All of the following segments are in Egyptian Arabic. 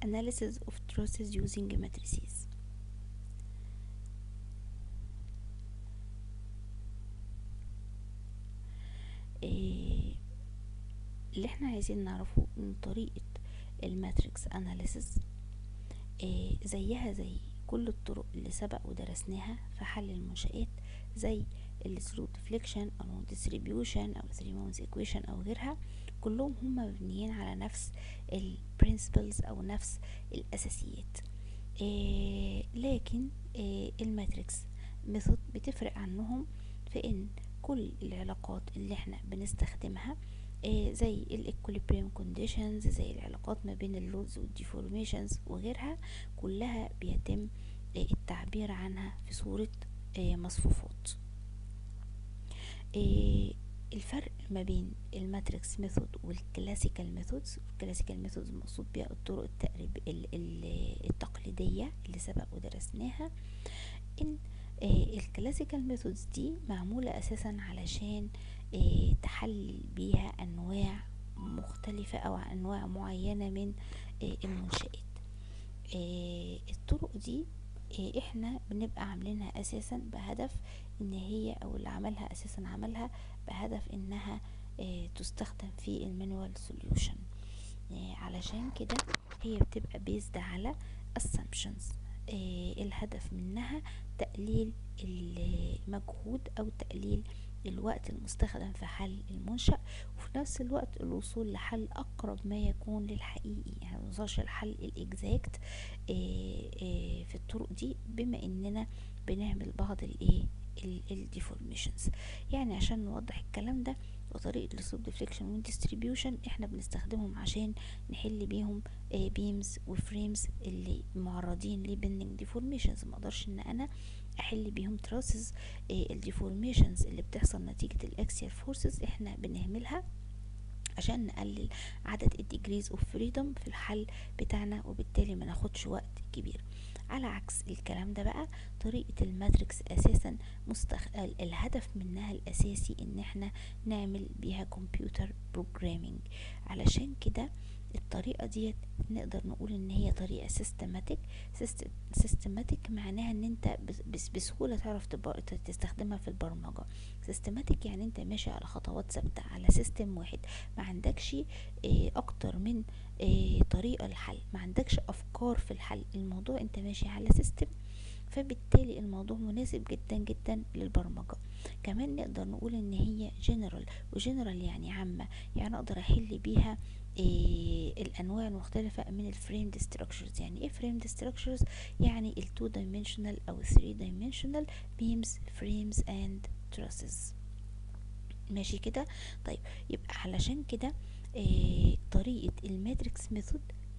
analysis of truths using matrices إيه اللي احنا عايزين نعرفه من طريقة الماتريكس اناليسيس إيه زيها زي كل الطرق اللي سبق ودرسناها في حل المنشآت زي الثرو ديفليكشن او ديستريبيوشن او ثري مونز ايكويشن او غيرها كلهم هم مبنيين على نفس البرنسبلز او نفس الاساسيات إيه لكن إيه الماتريكس ميثود بتفرق عنهم في ان كل العلاقات اللي احنا بنستخدمها إيه زي الاكوليبريم كونديشنز زي العلاقات ما بين اللودز والديفورميشنز وغيرها كلها بيتم إيه التعبير عنها في صورة إيه مصفوفات إيه الفرق ما بين الماتريكس ميثود والكلاسيكال ميثودز الكلاسيكال ميثودز مقصود بيها الطرق التقريب التقليدية اللي سبق ودرسناها ان الكلاسيكال ميثودز دي معمولة اساسا علشان إيه تحلل بيها انواع مختلفة او انواع معينة من إيه المنشآت إيه الطرق دي إيه احنا بنبقى عاملينها اساسا بهدف ان هي او اللي عملها اساسا عملها بهدف انها إيه تستخدم في المانوال سوليوشن إيه علشان كده هي بتبقى بيزد على assumptions إيه الهدف منها تقليل المجهود او تقليل الوقت المستخدم في حل المنشأ وفي نفس الوقت الوصول لحل أقرب ما يكون للحقيقي يعني منوصلش الحل الإكزاكت في الطرق دي بما إننا بنعمل بعض الإيه الديفورميشنز يعني عشان نوضح الكلام ده وطريقة السوب ديفليكشن والديستريبيوشن احنا بنستخدمهم عشان نحل بيهم بيمز وفريمز اللي معرضين لبندنج ديفورميشنز مقدرش ان انا احل بيهم تراسز الديفورميشنز اللي بتحصل نتيجة الاكسيال فورسز احنا بنهملها عشان نقلل عدد الديجريز اوف فريدم في الحل بتاعنا وبالتالي ما ناخدش وقت كبير على عكس الكلام ده بقى طريقة الماتريكس اساسا مستخ... الهدف منها الاساسي ان احنا نعمل بيها كمبيوتر بروجرامينج علشان كده الطريقة ديت نقدر نقول ان هي طريقة سيستماتيك سيستماتيك معناها ان انت بس بسهولة تعرف تستخدمها في البرمجة سيستماتيك يعني انت ماشي على خطوات ثابتة على سيستم واحد ما عندكش اه اكتر من اه طريقة للحل ما عندكش افكار في الحل الموضوع انت ماشي على سيستم فبالتالي الموضوع مناسب جدا جدا للبرمجة كمان نقدر نقول ان هي جنرال وجنرال يعني عامة يعني اقدر احل بيها إيه الانواع المختلفة من الفريمد ستراكشرز يعني ايه فريمد ستراكشرز يعني التو دايمنشنال او الثري دايمنشنال بيمز فريمز اند تراسز ماشي كده طيب يبقى علشان كده إيه طريقة الماتريكس ميثود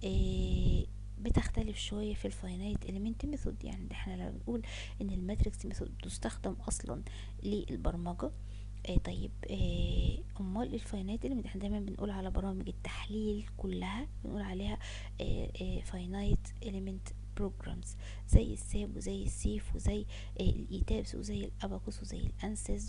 إيه بتختلف شوية في الفاينايت اليمنت ميثود يعني احنا لو بنقول ان الماتريكس ميثود بتستخدم اصلا للبرمجة آه طيب آه امال الفاينايت اللي احنا دايما بنقول على برامج التحليل كلها بنقول عليها آه فاينايت اليمنت بروجرامز زي الساب وزي السيف وزي الايتابس وزي الاباكوس وزي الانسز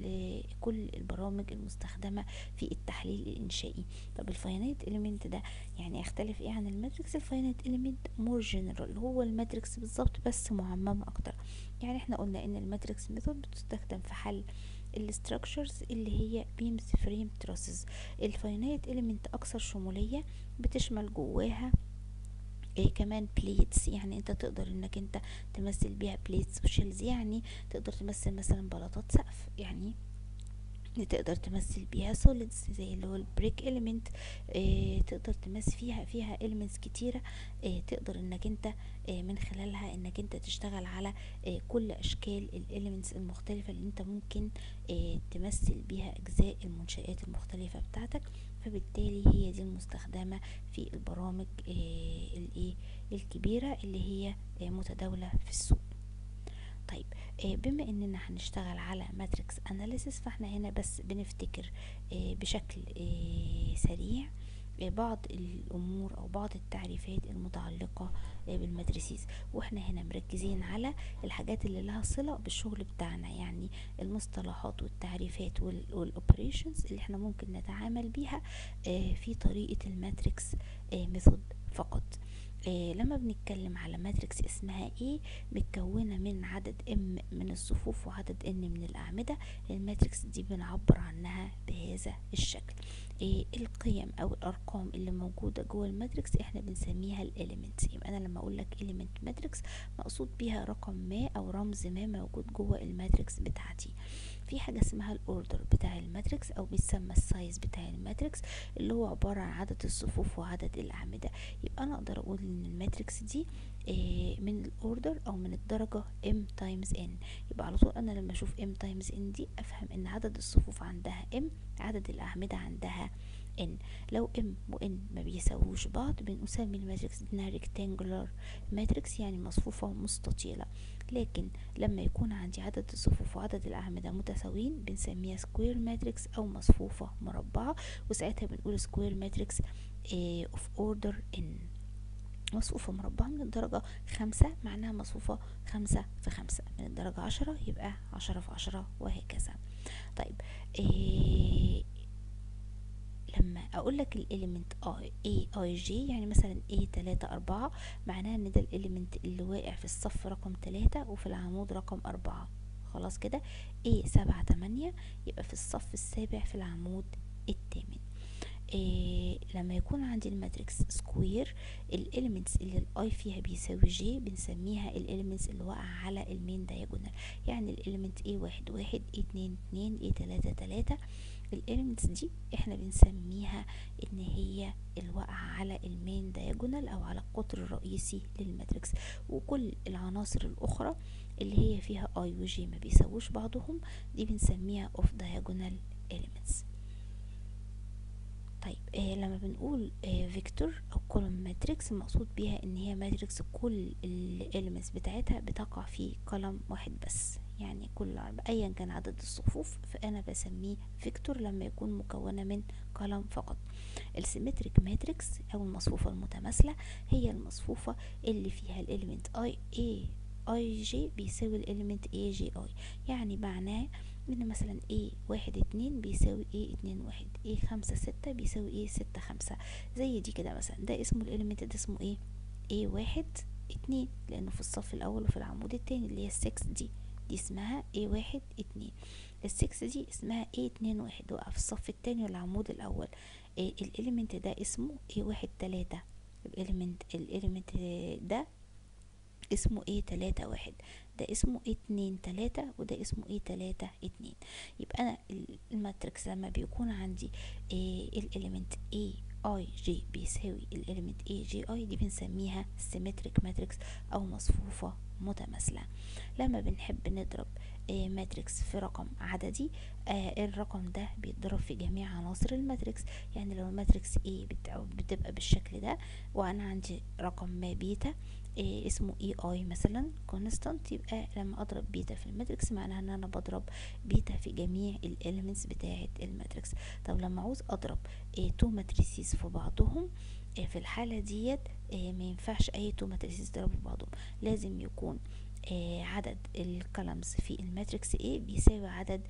وكل البرامج المستخدمه في التحليل الانشائي طب الفاينايت اليمنت ده يعني يختلف ايه عن الماتريكس الفاينايت اليمنت مور جنرال هو الماتريكس بالظبط بس معمم اكتر يعني احنا قلنا ان الماتريكس ميثود بتستخدم في حل الستراكشرز اللي هي بيمز فريم تراسز الفاينايت اليمنت اكثر شموليه بتشمل جواها إيه كمان بليتس يعني انت تقدر انك انت تمثل بيها بليتس وشيلز يعني تقدر تمثل مثلا بلاطات سقف يعني تقدر تمثل بيها سوليدز زي اللي هو البريك اليمنت اه تقدر تمثل فيها فيها اليمنتس كتيره اه تقدر انك انت اه من خلالها انك انت تشتغل على اه كل اشكال الاليمنتس المختلفه اللي انت ممكن اه تمثل بيها اجزاء المنشات المختلفه بتاعتك فبالتالي هي دي المستخدمه في البرامج اه الايه الكبيره اللي هي اه متداوله في السوق طيب بما اننا هنشتغل على ماتريكس اناليسيس فاحنا هنا بس بنفتكر بشكل سريع بعض الامور او بعض التعريفات المتعلقة بالمدرسيز واحنا هنا مركزين على الحاجات اللي لها صلة بالشغل بتاعنا يعني المصطلحات والتعريفات والاوبريشنز اللي احنا ممكن نتعامل بيها في طريقة الماتريكس ميثود فقط إيه لما بنتكلم على ماتريكس اسمها ايه متكونة من عدد ام من الصفوف وعدد ان من الاعمدة الماتريكس دي بنعبر عنها بهذا الشكل إيه القيم او الارقام اللي موجودة جوه الماتريكس احنا بنسميها الاليمنت يبقى انا لما اقول لك اليمنت ماتريكس مقصود بيها رقم ما او رمز ما موجود جوه الماتريكس بتاعتي في حاجة اسمها الاوردر بتاع الماتريكس او بيسمى السايز بتاع الماتريكس اللي هو عبارة عن عدد الصفوف وعدد الاعمدة يبقى انا اقدر اقول ان الماتريكس دي إيه من الاوردر او من الدرجة m times n يبقى على طول انا لما اشوف m times n دي افهم ان عدد الصفوف عندها m عدد الاعمدة عندها n لو m و n ما بيساووش بعض بنسمي الماتريكس انها ريكتانجولار ماتريكس يعني مصفوفة مستطيلة لكن لما يكون عندي عدد الصفوف وعدد الأعمدة متساويين بنسميها سكوير ماتريكس أو مصفوفة مربعة وساعتها بنقول سكوير ماتريكس اوف اوردر n مصفوفة مربعة من الدرجة خمسة معناها مصفوفة خمسة في خمسة من الدرجة عشرة يبقى عشرة في عشرة وهكذا طيب إيه لما اقول لك الاليمنت اي اي جي يعني مثلا اي تلاتة اربعة معناها ان ده الاليمنت اللي واقع في الصف رقم تلاتة وفي العمود رقم اربعة خلاص كده اي سبعة تمانية يبقى في الصف السابع في العمود الثامن إيه لما يكون عندي الماتريكس سكوير الاليمنتس اللي الاي فيها بيساوي جي بنسميها الاليمنتس اللي واقعة على المين دايجونال يعني الاليمنت اي واحد واحد اي اتنين اتنين اي تلاتة تلاتة الاليمنتس دي احنا بنسميها ان هي الواقعة على المين دايجونال او على القطر الرئيسي للماتريكس وكل العناصر الاخرى اللي هي فيها اي وجي ما بيساووش بعضهم دي بنسميها اوف دايجونال elements طيب آه لما بنقول آه فيكتور او كولوم ماتريكس المقصود بيها ان هي ماتريكس كل الاليمنتس بتاعتها بتقع في كولوم واحد بس يعني كل ايا كان عدد الصفوف فانا بسميه فيكتور لما يكون مكونه من كولوم فقط السيمتريك ماتريكس او المصفوفه المتماثله هي المصفوفه اللي فيها الاليمنت اي اي اي جي بيساوي الاليمنت اي جي اي يعني معناه ان مثلا ايه واحد اتنين بيساوي ايه اتنين واحد ايه خمسة ستة بيساوي ايه ستة خمسة زي دي كده مثلا ده اسمه الاليمنت ده اسمه ايه ايه واحد اتنين لانه في الصف الاول وفي العمود التاني اللي هي السكس دي دي اسمها ايه واحد اتنين السكس دي اسمها ايه اتنين واحد وقع في الصف التاني والعمود الاول إيه الاليمنت ده اسمه ايه واحد تلاتة الاليمنت الاليمنت ده اسمه ايه تلاتة واحد ده اسمه ايه اتنين تلاتة وده اسمه ايه تلاتة اتنين يبقى انا الماتريكس لما بيكون عندي إيه الاليمنت ايه اي جي بيساوي الاليمنت اي جي اي دي بنسميها سيمتريك ماتريكس او مصفوفة متماثلة لما بنحب نضرب آه ماتريكس في رقم عددي آه الرقم ده بيتضرب في جميع عناصر الماتريكس يعني لو الماتريكس A بتبقى بالشكل ده وانا عندي رقم ما بيتا إيه اسمه اي اي مثلا كونستانت يبقى لما اضرب بيتا في الماتريكس معناها ان انا بضرب بيتا في جميع الاليمنتس بتاعه الماتريكس طب لما عاوز اضرب إيه تو ماتريسيز في بعضهم إيه في الحاله ديت إيه ما ينفعش اي تو ماتريسيز يضربوا في بعضهم لازم يكون آه عدد الكولمز في الماتريكس A بيساوي عدد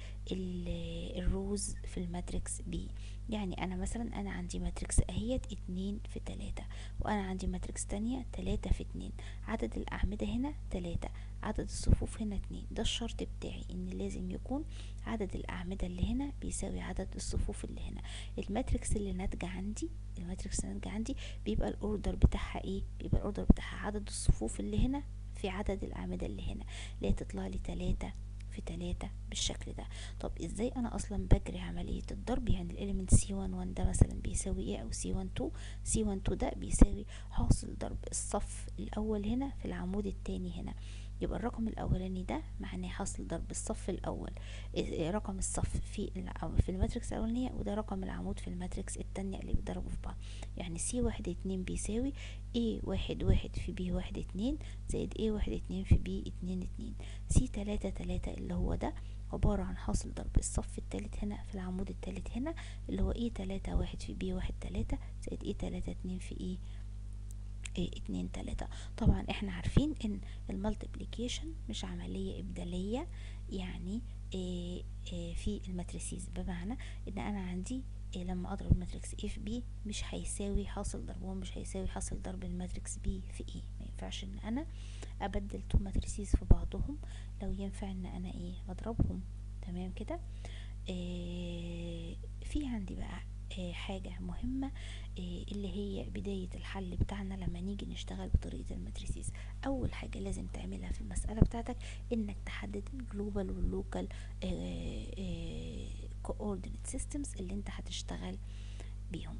الروز في الماتريكس B يعني انا مثلا انا عندي ماتريكس اهيت اتنين في تلاتة وانا عندي ماتريكس تانية تلاتة في اتنين عدد الاعمدة هنا تلاتة عدد الصفوف هنا اتنين ده الشرط بتاعي ان لازم يكون عدد الاعمدة اللي هنا بيساوي عدد الصفوف اللي هنا الماتريكس اللي ناتجة عندي الماتريكس اللي ناتجة عندي بيبقى الاوردر بتاعها ايه بيبقى الاوردر بتاعها عدد الصفوف اللي هنا في عدد الأعمدة اللي هنا اللي هي تطلع لي تلاتة في تلاتة بالشكل ده طب ازاي انا اصلا بجري عملية الضرب يعني الاليمنت سي 1 1 ده مثلا بيساوي ايه او سي 1 2 سي 1 2 ده بيساوي حاصل ضرب الصف الاول هنا في العمود التاني هنا يبقى الرقم الاولاني ده معناه حاصل ضرب الصف الاول رقم الصف في في الماتريكس الاولانيه وده رقم العمود في الماتريكس التانية اللي بيضربوا في بعض يعني سي واحد اتنين بيساوي ايه واحد واحد في بي واحد اتنين زائد ايه واحد اتنين في بي اتنين اتنين سي تلاتة تلاتة اللي هو ده عبارة عن حاصل ضرب الصف التالت هنا في العمود التالت هنا اللي هو ايه تلاتة واحد في بي واحد تلاتة زائد ايه تلاتة اتنين في ايه ايه اتنين تلاتة طبعا احنا عارفين ان المالتيبليكيشن مش عملية ابدالية يعني إيه إيه في الماتريسيز بمعنى ان انا عندي إيه لما اضرب الماتريكس A في B مش هيساوي حاصل ضربهم مش هيساوي حاصل ضرب الماتريكس B في A ما ينفعش ان انا ابدل تو ماتريسيز في بعضهم لو ينفع ان انا ايه اضربهم تمام كده إيه في عندي بقى إيه حاجة مهمة إيه اللي هي بداية الحل بتاعنا لما نيجي نشتغل بطريقة الماتريسيز أول حاجة لازم تعملها في المسألة بتاعتك إنك تحدد الجلوبال واللوكال كوردينيت سيستمز اللي انت هتشتغل بيهم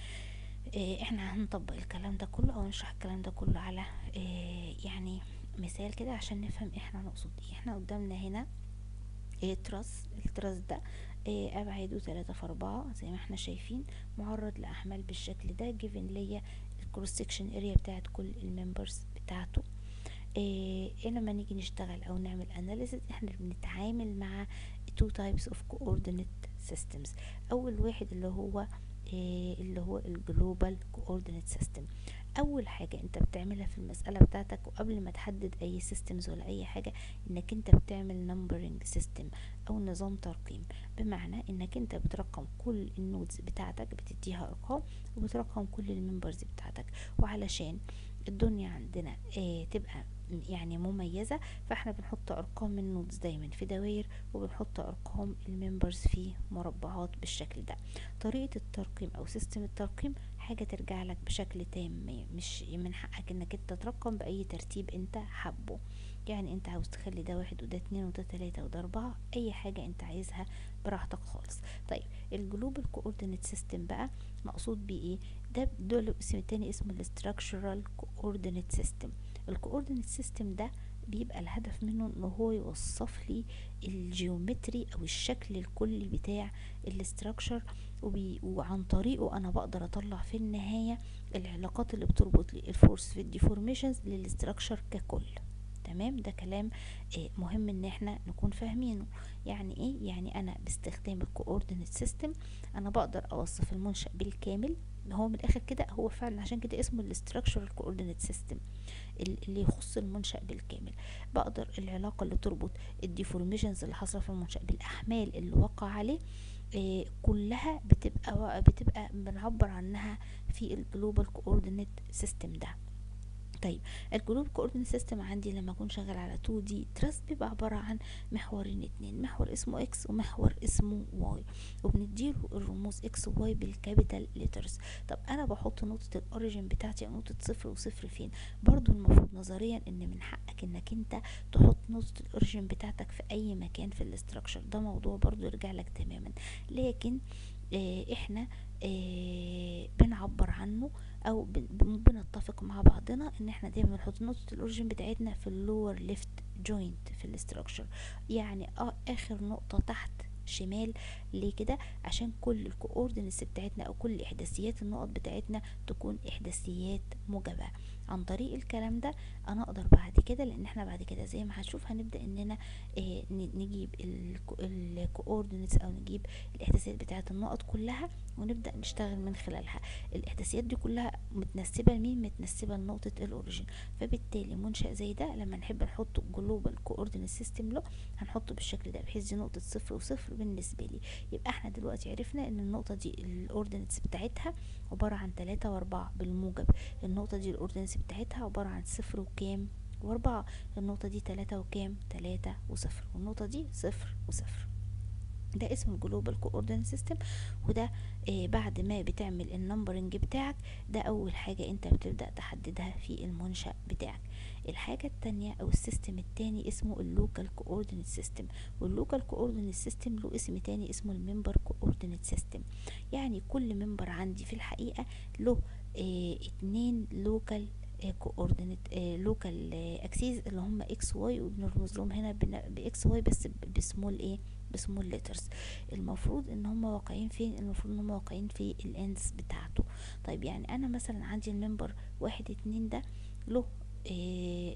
إيه احنا هنطبق الكلام ده كله او نشرح الكلام ده كله على إيه يعني مثال كده عشان نفهم احنا نقصد ايه احنا قدامنا هنا إيه تراس التراس ده إيه ابعاده تلاتة في اربعة زي ما احنا شايفين معرض لاحمال بالشكل ده جيفن ليا الكروس سكشن اريا بتاعت كل الممبرز بتاعته إيه لما نيجي نشتغل او نعمل اناليسيس احنا بنتعامل مع two types of coordinate systems اول واحد اللي هو إيه اللي هو الجلوبال كوردينيت سيستم اول حاجه انت بتعملها في المساله بتاعتك وقبل ما تحدد اي سيستمز ولا اي حاجه انك انت بتعمل نمبرنج سيستم او نظام ترقيم بمعنى انك انت بترقم كل النودز بتاعتك بتديها ارقام وبترقم كل الممبرز بتاعتك وعلشان الدنيا عندنا اه تبقى يعني مميزة فاحنا بنحط ارقام النودز دايما في دواير وبنحط ارقام الممبرز في مربعات بالشكل ده طريقة الترقيم او سيستم الترقيم حاجة ترجع لك بشكل تام مش من حقك انك انت ترقم باي ترتيب انت حبه يعني انت عاوز تخلي ده واحد وده اتنين وده تلاتة وده اربعة اي حاجة انت عايزها براحتك خالص طيب الجلوبال كوردينيت سيستم بقى مقصود بيه ايه ده دول اسم التاني اسمه الاستراكشرال كوردينيت سيستم الكوردينيت سيستم ده بيبقى الهدف منه ان هو يوصف لي الجيومتري او الشكل الكلي بتاع الاستراكشر وعن طريقه انا بقدر اطلع في النهاية العلاقات اللي بتربط لي الفورس في الديفورميشنز للاستراكشر ككل تمام ده كلام آه مهم ان احنا نكون فاهمينه يعني ايه يعني انا باستخدام الكوردينيت سيستم انا بقدر اوصف المنشأ بالكامل هو من الاخر كده هو فعلا عشان كده اسمه الاستراكشرال كوردينيت سيستم اللي يخص المنشأ بالكامل بقدر العلاقة اللي تربط الديفورميشنز اللي حصل في المنشأ بالأحمال اللي وقع عليه إيه كلها بتبقى بتبقى بنعبر عنها في الجلوبال كوردينيت سيستم ده طيب الجروب كوردينيت سيستم عندي لما اكون شغال على 2 دي تراس بيبقى عباره عن محورين اتنين محور اسمه اكس ومحور اسمه واي وبنديله الرموز اكس وواي بالكابيتال ليترز طب انا بحط نقطه الاوريجين بتاعتي او نقطه صفر وصفر فين برضو المفروض نظريا ان من حقك انك انت تحط نقطه الاوريجين بتاعتك في اي مكان في الاستراكشر ده موضوع برضو يرجع لك تماما لكن اه احنا اه بنعبر عنه او بنتفق مع بعضنا ان احنا دايما نحط نقطة الاوريجين بتاعتنا في اللور ليفت جوينت في الاستراكشر يعني اه اخر نقطة تحت شمال ليه كده عشان كل الكوردينتس بتاعتنا او كل احداثيات النقط بتاعتنا تكون احداثيات موجبه عن طريق الكلام ده انا اقدر بعد كده لان احنا بعد كده زي ما هنشوف هنبدا اننا اه نجيب الكوردينتس او نجيب الاحداثيات بتاعت النقط كلها ونبدا نشتغل من خلالها الاحداثيات دي كلها متنسبه لمين متنسبه لنقطه الاوريجين فبالتالي منشا زي ده لما نحب نحط جلوبال كوردينيت سيستم له هنحطه بالشكل ده بحيث دي نقطه صفر وصفر بالنسبه لي يبقى احنا دلوقتي عرفنا ان النقطه دي الاوردينتس بتاعتها عباره عن تلاتة واربعة بالموجب النقطه دي الاوردينتس بتاعتها عباره عن صفر وكام واربعة النقطه دي تلاتة وكام تلاتة وصفر والنقطه دي صفر وصفر ده اسمه الجلوبال كوردينيت سيستم وده آه بعد ما بتعمل النمبرنج بتاعك ده اول حاجة انت بتبدأ تحددها في المنشأ بتاعك الحاجة التانية او السيستم التاني اسمه اللوكال كوردينيت سيستم واللوكال كوردينيت سيستم له اسم تاني اسمه الممبر كوردينيت سيستم يعني كل ممبر عندي في الحقيقة له آه اتنين لوكال كوردينيت لوكال اكسيز اللي هم اكس واي وبنرمز لهم هنا باكس واي بس بسمول ايه بسمول ليترز المفروض ان هم واقعين فين المفروض ان هم واقعين في الاندز بتاعته طيب يعني انا مثلا عندي الممبر واحد اتنين ده له إيه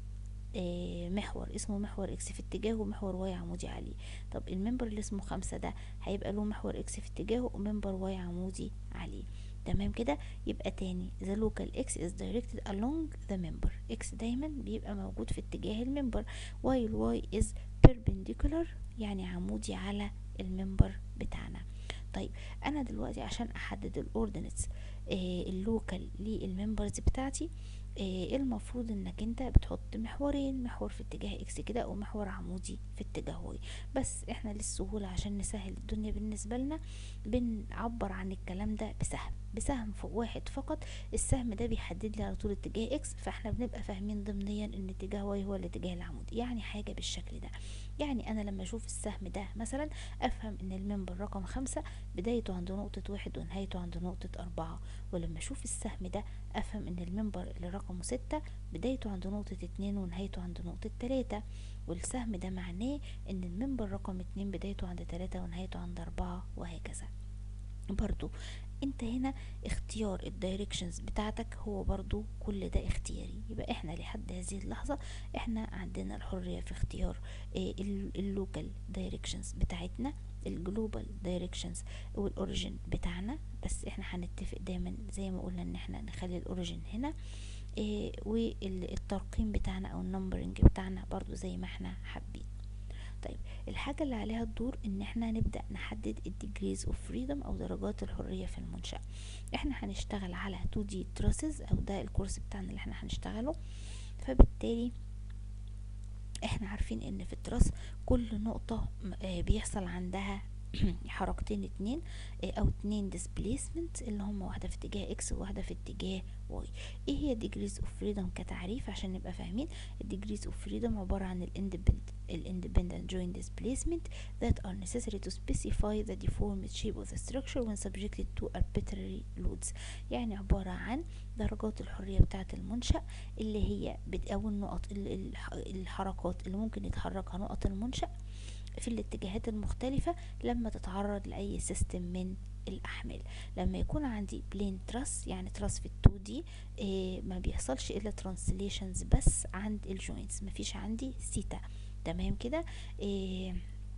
إيه محور اسمه محور اكس في اتجاهه ومحور واي عمودي عليه طب الممبر اللي اسمه خمسة ده هيبقى له محور اكس في اتجاهه وممبر واي عمودي عليه تمام كده يبقى تاني the local x is directed along the member x دايما بيبقى موجود في اتجاه الممبر while y is perpendicular يعني عمودي على الممبر بتاعنا طيب انا دلوقتي عشان احدد الاوردينتس اللوكال للممبرز بتاعتي آه، المفروض انك انت بتحط محورين محور في اتجاه اكس كده ومحور عمودي في اتجاه واي بس احنا للسهولة عشان نسهل الدنيا بالنسبة لنا بنعبر عن الكلام ده بسهم بسهم فوق واحد فقط السهم ده بيحدد لي على طول اتجاه اكس فاحنا بنبقى فاهمين ضمنيا ان اتجاه واي هو الاتجاه العمودي يعني حاجة بالشكل ده يعني انا لما اشوف السهم ده مثلا افهم ان المنبر رقم خمسة بدايته عند نقطة واحد ونهايته عند نقطة اربعة ولما اشوف السهم ده افهم ان المنبر اللي رقمه ستة بدايته عند نقطة اتنين ونهايته عند نقطة تلاتة والسهم ده معناه ان المنبر رقم اتنين بدايته عند تلاتة ونهايته عند اربعة وهكذا برضو انت هنا اختيار الدايركشنز بتاعتك هو برضو كل ده اختياري يبقى احنا لحد هذه اللحظة احنا عندنا الحرية في اختيار اه اللوكال دايركشنز بتاعتنا الجلوبال دايركشنز والاوريجين بتاعنا بس احنا هنتفق دايما زي ما قلنا ان احنا نخلي الاوريجين هنا اه والترقيم بتاعنا او النمبرنج بتاعنا برضو زي ما احنا حابين طيب الحاجة اللي عليها الدور ان احنا نبدأ نحدد الديجريز اوف فريدم او درجات الحرية في المنشأ احنا هنشتغل على 2 دي تراسز او ده الكورس بتاعنا اللي احنا هنشتغله فبالتالي احنا عارفين ان في التراس كل نقطة بيحصل عندها حركتين اتنين او اتنين displacement اللي هم واحدة في اتجاه اكس وواحدة في اتجاه واي ايه هي degrees of freedom كتعريف عشان نبقى فاهمين degrees of freedom عبارة عن ال independent ال independent joint displacement that are necessary to specify the deformed shape of the structure when subjected to arbitrary loads يعني عبارة عن درجات الحرية بتاعة المنشأ اللي هي او النقط الحركات اللي ممكن يتحركها نقط المنشأ في الاتجاهات المختلفة لما تتعرض لأي سيستم من الأحمال لما يكون عندي بلين تراس يعني تراس في التو دي إيه ما بيحصلش إلا ترانسليشنز بس عند الجوينتس مفيش عندي سيتا تمام كده إيه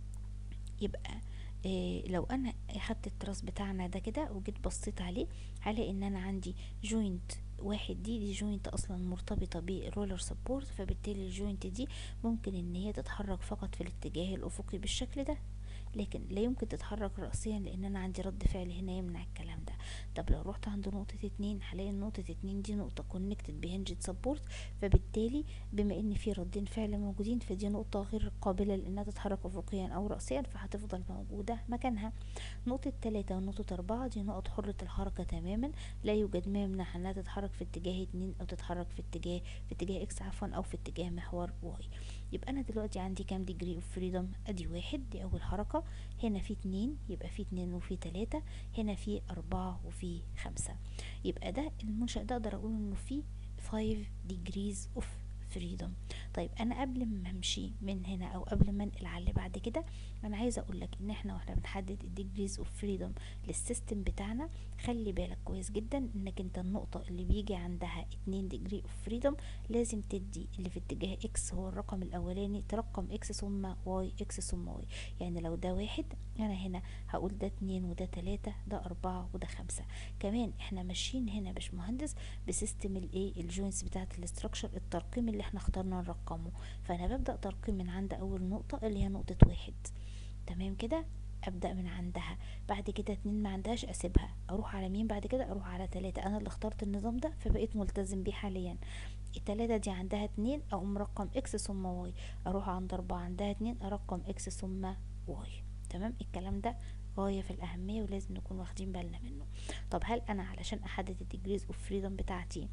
يبقى إيه لو انا اخدت التراس بتاعنا ده كده وجيت بصيت عليه هلاقي ان انا عندي جوينت واحد دي دي جوينت اصلا مرتبطه بالرولر سبورت فبالتالي الجوينت دي ممكن ان هي تتحرك فقط في الاتجاه الافقي بالشكل ده لكن لا يمكن تتحرك رأسيا لان انا عندي رد فعل هنا يمنع الكلام ده طب لو رحت عند نقطة اتنين هلاقي نقطة اتنين دي نقطة كونكتد بهنجة سبورت فبالتالي بما ان في ردين فعل موجودين فدي نقطة غير قابلة لانها تتحرك افقيا او رأسيا فهتفضل موجودة مكانها نقطة تلاتة ونقطة اربعة دي نقط حرة الحركة تماما لا يوجد ما يمنع انها تتحرك في اتجاه اتنين او تتحرك في اتجاه في اتجاه اكس عفوا او في اتجاه محور واي يبقى انا دلوقتي عندي كام ديجري اوف فريدم ادي واحد دي اول حركة هنا في اتنين يبقى في اتنين وفي تلاتة هنا في اربعة وفي خمسة يبقى ده المنشأ ده اقدر اقول انه فيه 5 degrees of فريدم طيب انا قبل ما امشي من هنا او قبل ما انقل على اللي بعد كده انا عايزه اقول لك ان احنا واحنا بنحدد الديجريز اوف فريدم للسيستم بتاعنا خلي بالك كويس جدا انك انت النقطه اللي بيجي عندها 2 ديجري اوف فريدم لازم تدي اللي في اتجاه اكس هو الرقم الاولاني ترقم اكس ثم واي اكس ثم واي يعني لو ده واحد انا هنا هقول ده اتنين وده تلاتة ده اربعة وده خمسة كمان احنا ماشيين هنا باشمهندس بسيستم الايه الجوينتس بتاعت الاستراكشر الترقيم اللي احنا اخترنا نرقمه فانا ببدأ ترقيم من عند اول نقطة اللي هي نقطة واحد تمام كده ابدا من عندها بعد كده اتنين ما عندهاش اسيبها اروح على مين بعد كده اروح على تلاتة انا اللي اخترت النظام ده فبقيت ملتزم بيه حاليا التلاتة دي عندها اتنين اقوم رقم اكس ثم واي اروح عند اربعة عندها اتنين ارقم اكس ثم واي تمام الكلام ده غاية في الأهمية ولازم نكون واخدين بالنا منه طب هل أنا علشان أحدد الديجريز اوف فريدم بتاعتي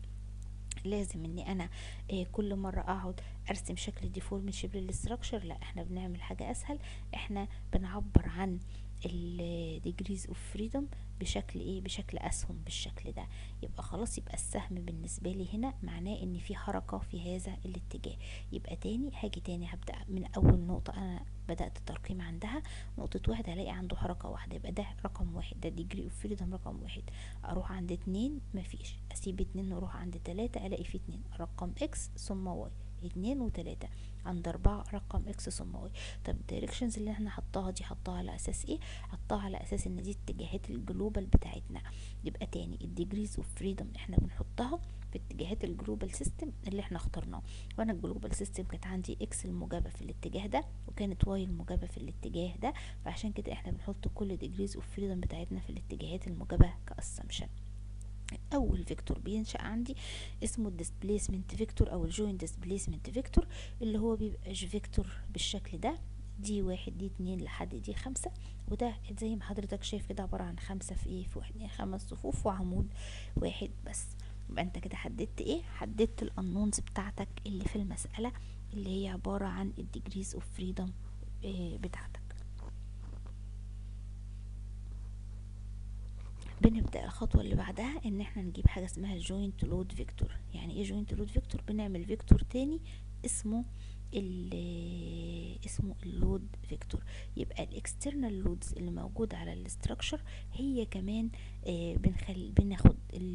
لازم اني انا إيه كل مرة اقعد ارسم شكل ديفورم شيب للستراكشر لا احنا بنعمل حاجة اسهل احنا بنعبر عن الديجريز اوف فريدم بشكل ايه بشكل اسهم بالشكل ده يبقى خلاص يبقى السهم بالنسبه لي هنا معناه ان في حركه في هذا الاتجاه يبقى تاني هاجي تاني هبدا من اول نقطه انا بدات الترقيم عندها نقطه واحد هلاقي عنده حركه واحده يبقى ده رقم واحد ده ديجري اوف فريدم رقم واحد اروح عند اتنين مفيش اسيب اتنين واروح عند تلاتة الاقي في اتنين رقم اكس ثم واي اتنين وتلاتة عند أربعة رقم اكس ثم واي طب الدايركشنز اللي احنا حطاها دي حطاها على أساس ايه حطاها على أساس ان دي اتجاهات الجلوبال بتاعتنا يبقى تاني الديجريز اوف فريدم احنا بنحطها في اتجاهات الجلوبال سيستم اللي احنا اخترناه وانا الجلوبال سيستم كانت عندي اكس الموجبه في الاتجاه ده وكانت واي الموجبه في الاتجاه ده فعشان كده احنا بنحط كل ديجريز اوف فريدم بتاعتنا في الاتجاهات الموجبه كاسامبشن اول فيكتور بينشا عندي اسمه الديسبليسمنت فيكتور او الجوين ديسبليسمنت فيكتور اللي هو بيبقى فيكتور بالشكل ده دي واحد دي اتنين لحد دي خمسة وده زي ما حضرتك شايف كده عبارة عن خمسة في ايه في واحد يعني خمس صفوف وعمود واحد بس يبقى انت كده حددت ايه حددت الانونز بتاعتك اللي في المسألة اللي هي عبارة عن الديجريز اوف فريدم بتاعتك بنبدأ الخطوة اللي بعدها ان احنا نجيب حاجة اسمها جوينت لود فيكتور يعني ايه جوينت لود فيكتور بنعمل فيكتور تاني اسمه اسمه اللود فيكتور يبقى الاكسترنال لودز اللي موجودة على الاستراكشر هي كمان آه بنخل بناخد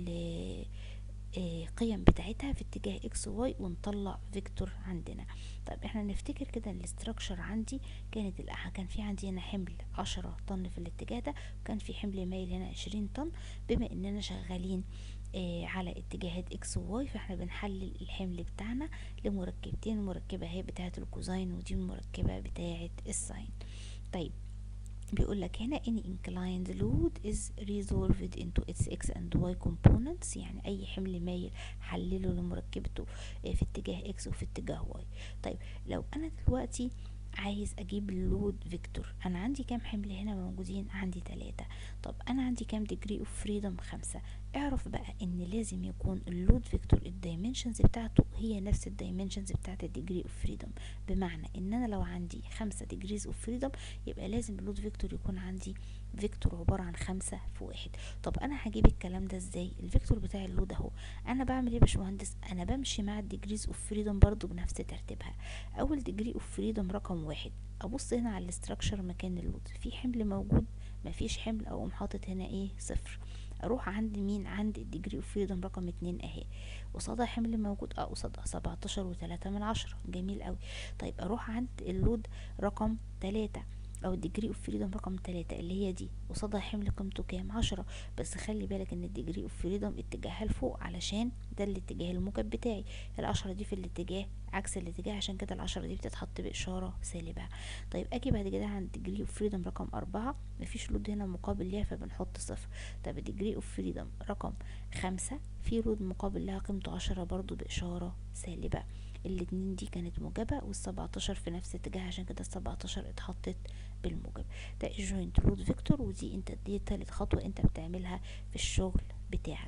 القيم آه بتاعتها في اتجاه اكس واي ونطلع فيكتور عندنا طيب احنا نفتكر كده الاستراكشر عندي كانت كان في عندي هنا حمل عشرة طن في الاتجاه ده وكان في حمل مايل هنا عشرين طن بما اننا شغالين آه على اتجاهات اكس وواي فاحنا بنحلل الحمل بتاعنا لمركبتين المركبة هي بتاعة الكوزاين ودي المركبة بتاعة الساين طيب بيقول لك هنا any inclined load is resolved into its x and y components يعني اي حمل مايل حلله لمركبته في اتجاه x وفي اتجاه y طيب لو انا دلوقتي عايز اجيب اللود فيكتور انا عندي كام حمل هنا موجودين عندي تلاتة طب انا عندي كام ديجري اوف فريدم خمسة اعرف بقى ان لازم يكون اللود فيكتور الدايمنشنز بتاعته هي نفس الدايمنشنز بتاعت الديجري اوف فريدم بمعنى ان انا لو عندي خمسة ديجريز اوف فريدم يبقى لازم اللود فيكتور يكون عندي فيكتور عبارة عن خمسة في واحد طب انا هجيب الكلام ده ازاي الفيكتور بتاع اللود اهو انا بعمل ايه يا باشمهندس انا بمشي مع الديجريز اوف فريدم برضو بنفس ترتيبها اول ديجري اوف فريدم رقم واحد ابص هنا على الاستراكشر مكان اللود في حمل موجود مفيش حمل اقوم حاطط هنا ايه صفر اروح عند مين عند الديجري اوف فريدم رقم اتنين اهي قصادها حمل موجود اه قصادها سبعتاشر وتلاتة من عشرة جميل قوي طيب اروح عند اللود رقم تلاتة او الديجري اوف فريدم رقم تلاتة اللي هي دي قصادها حمل قيمته كام عشرة بس خلي بالك ان الديجري اوف فريدم اتجاهها لفوق علشان ده الاتجاه الموجب بتاعي العشرة دي في الاتجاه عكس الاتجاه عشان كده العشرة دي بتتحط بإشارة سالبة طيب اجي بعد كده عند ديجري اوف فريدم رقم أربعة مفيش لود هنا مقابل ليها فبنحط صفر طب الديجري اوف فريدم رقم خمسة في لود مقابل لها قيمته عشرة برضو بإشارة سالبة الاتنين دي كانت موجبة والسبعتاشر في نفس الاتجاه عشان كده السبعتاشر اتحطت بالموجب ده الجوينت لود فيكتور ودي انت دي تالت خطوة انت بتعملها في الشغل بتاعك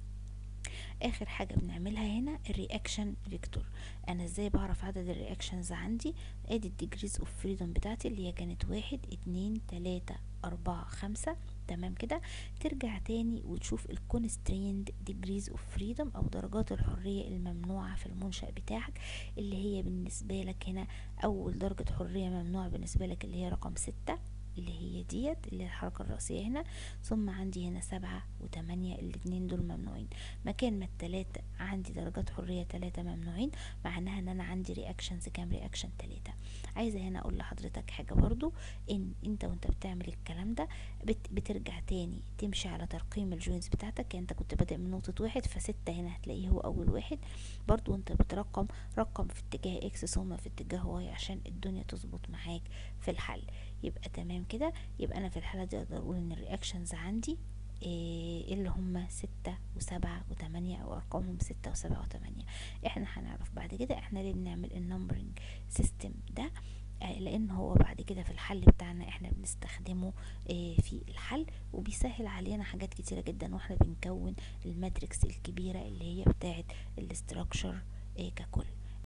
اخر حاجة بنعملها هنا الرياكشن فيكتور انا ازاي بعرف عدد الرياكشنز عندي ادي الديجريز اوف فريدم بتاعتي اللي هي كانت واحد اتنين تلاتة اربعة خمسة تمام كده ترجع تاني وتشوف الكونستريند ديجريز اوف فريدم او درجات الحرية الممنوعة في المنشأ بتاعك اللي هي بالنسبة لك هنا اول درجة حرية ممنوعة بالنسبة لك اللي هي رقم ستة اللي هي ديت اللي هي الحركة الرأسية هنا ثم عندي هنا سبعة وتمانية الاتنين دول ممنوعين مكان ما التلاتة عندي درجات حرية تلاتة ممنوعين معناها ان انا عندي رياكشنز كام رياكشن تلاتة عايزة هنا اقول لحضرتك حاجة برضو ان انت وانت بتعمل الكلام ده بت بترجع تاني تمشي على ترقيم الجوينز بتاعتك يعني انت كنت بادئ من نقطة واحد فستة هنا هتلاقيه هو اول واحد برضو انت بترقم رقم في اتجاه اكس ثم في اتجاه واي عشان الدنيا تظبط معاك في الحل يبقى تمام كده يبقى انا في الحالة دي اقدر اقول ان الرياكشنز عندي إيه اللي هم ستة وسبعة وتمانية او ارقامهم ستة وسبعة وتمانية احنا هنعرف بعد كده احنا ليه بنعمل النمبرنج سيستم ده آه لان هو بعد كده في الحل بتاعنا احنا بنستخدمه آه في الحل وبيسهل علينا حاجات كتيرة جدا واحنا بنكون الماتريكس الكبيرة اللي هي بتاعت الاستراكشر آه ككل